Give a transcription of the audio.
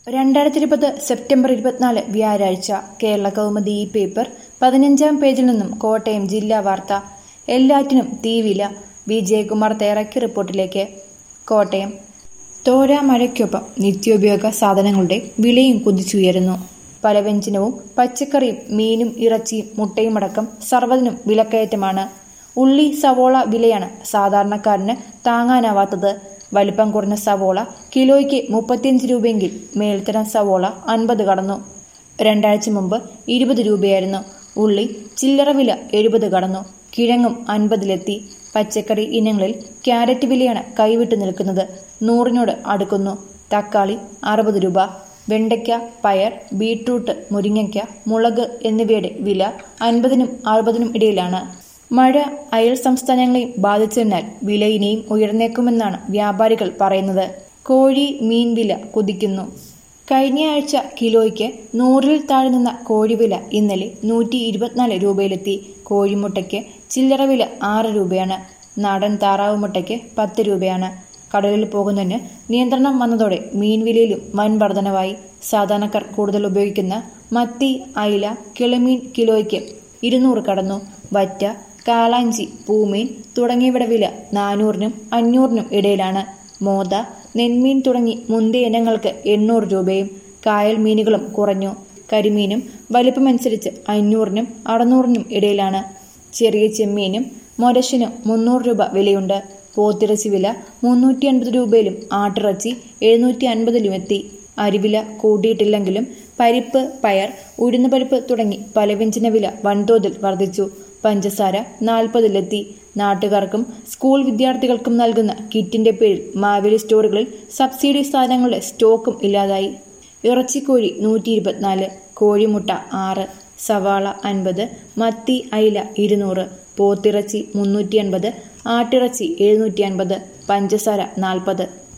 രണ്ടായിരത്തി ഇരുപത് സെപ്റ്റംബർ ഇരുപത്തിനാല് വ്യാഴാഴ്ച കേരള കൗമുദി ഈ പേപ്പർ പതിനഞ്ചാം പേജിൽ നിന്നും കോട്ടയം ജില്ലാ വാർത്ത എല്ലാറ്റിനും തീവില വി ജയകുമാർ തയ്യാറാക്കിയ റിപ്പോർട്ടിലേക്ക് കോട്ടയം തോരാ മഴയ്ക്കൊപ്പം നിത്യോപയോഗ സാധനങ്ങളുടെ വിലയും കുതിച്ചുയരുന്നു പലവ്യഞ്ജനവും പച്ചക്കറിയും മീനും ഇറച്ചിയും മുട്ടയും അടക്കം സർവ്വതിനും വിലക്കയറ്റമാണ് ഉള്ളി സവോള വിലയാണ് സാധാരണക്കാരന് താങ്ങാനാവാത്തത് വലിപ്പം കുറഞ്ഞ സവോള കിലോയ്ക്ക് മുപ്പത്തിയഞ്ച് രൂപയെങ്കിൽ മേൽത്തരം സവോള അൻപത് കടന്നു രണ്ടാഴ്ച മുമ്പ് ഇരുപത് രൂപയായിരുന്നു ഉള്ളി ചില്ലറ വില എഴുപത് കടന്നു കിഴങ്ങും അൻപതിലെത്തി പച്ചക്കറി ഇനങ്ങളിൽ ക്യാരറ്റ് വിലയാണ് കൈവിട്ടു നിൽക്കുന്നത് നൂറിനോട് അടുക്കുന്നു തക്കാളി അറുപത് രൂപ വെണ്ടയ്ക്ക പയർ ബീട്രൂട്ട് മുരിങ്ങയ്ക്ക മുളക് എന്നിവയുടെ വില അൻപതിനും അറുപതിനും ഇടയിലാണ് മഴ അയൽ സംസ്ഥാനങ്ങളെയും ബാധിച്ചതിനാൽ വില ഇനിയും ഉയർന്നേക്കുമെന്നാണ് വ്യാപാരികൾ പറയുന്നത് കോഴി മീൻ വില കുതിക്കുന്നു കഴിഞ്ഞ ആഴ്ച കിലോയ്ക്ക് നൂറിൽ താഴെ നിന്ന കോഴിവില ഇന്നലെ നൂറ്റി ഇരുപത്തിനാല് രൂപയിലെത്തി കോഴിമുട്ടയ്ക്ക് ചില്ലറ വില ആറ് രൂപയാണ് നാടൻ താറാവ് മുട്ടയ്ക്ക് പത്ത് രൂപയാണ് കടലിൽ പോകുന്നതിന് നിയന്ത്രണം വന്നതോടെ മീൻ വിലയിലും വൻ വർധനവായി സാധാരണക്കാർ കൂടുതൽ ഉപയോഗിക്കുന്ന മത്തി അയില കിളിമീൻ കിലോയ്ക്ക് ഇരുന്നൂറ് കടന്നു വറ്റ കാളാഞ്ചി പൂമീൻ തുടങ്ങിയവയുടെ വില നാനൂറിനും അഞ്ഞൂറിനും ഇടയിലാണ് മോത നെന്മീൻ തുടങ്ങി മുന്തിയ ഇനങ്ങൾക്ക് എണ്ണൂറ് രൂപയും കായൽ മീനുകളും കുറഞ്ഞു കരിമീനും വലിപ്പമനുസരിച്ച് അഞ്ഞൂറിനും അറുന്നൂറിനും ഇടയിലാണ് ചെറിയ ചെമ്മീനും മൊരശിനും മുന്നൂറ് രൂപ വിലയുണ്ട് പോത്തിറച്ചി വില മുന്നൂറ്റി അൻപത് രൂപയിലും ആട്ടിറച്ചി എഴുന്നൂറ്റി അൻപതിലും എത്തി അരിവില കൂട്ടിയിട്ടില്ലെങ്കിലും പരിപ്പ് പയർ ഉഴുന്നുപരിപ്പ് തുടങ്ങി പലവ്യഞ്ജന വില വൻതോതിൽ വർദ്ധിച്ചു പഞ്ചസാര നാൽപ്പതിലെത്തി നാട്ടുകാർക്കും സ്കൂൾ വിദ്യാർത്ഥികൾക്കും നൽകുന്ന കിറ്റിന്റെ പേരിൽ മാവേലി സ്റ്റോറുകളിൽ സബ്സിഡി സാധനങ്ങളുടെ സ്റ്റോക്കും ഇല്ലാതായി ഇറച്ചിക്കോഴി നൂറ്റി ഇരുപത്തിനാല് കോഴിമുട്ട ആറ് സവാള അൻപത് മത്തി അയില ഇരുന്നൂറ് പോത്തിറച്ചി മുന്നൂറ്റി അൻപത് ആട്ടിറച്ചി എഴുന്നൂറ്റി അൻപത് പഞ്ചസാര നാൽപ്പത്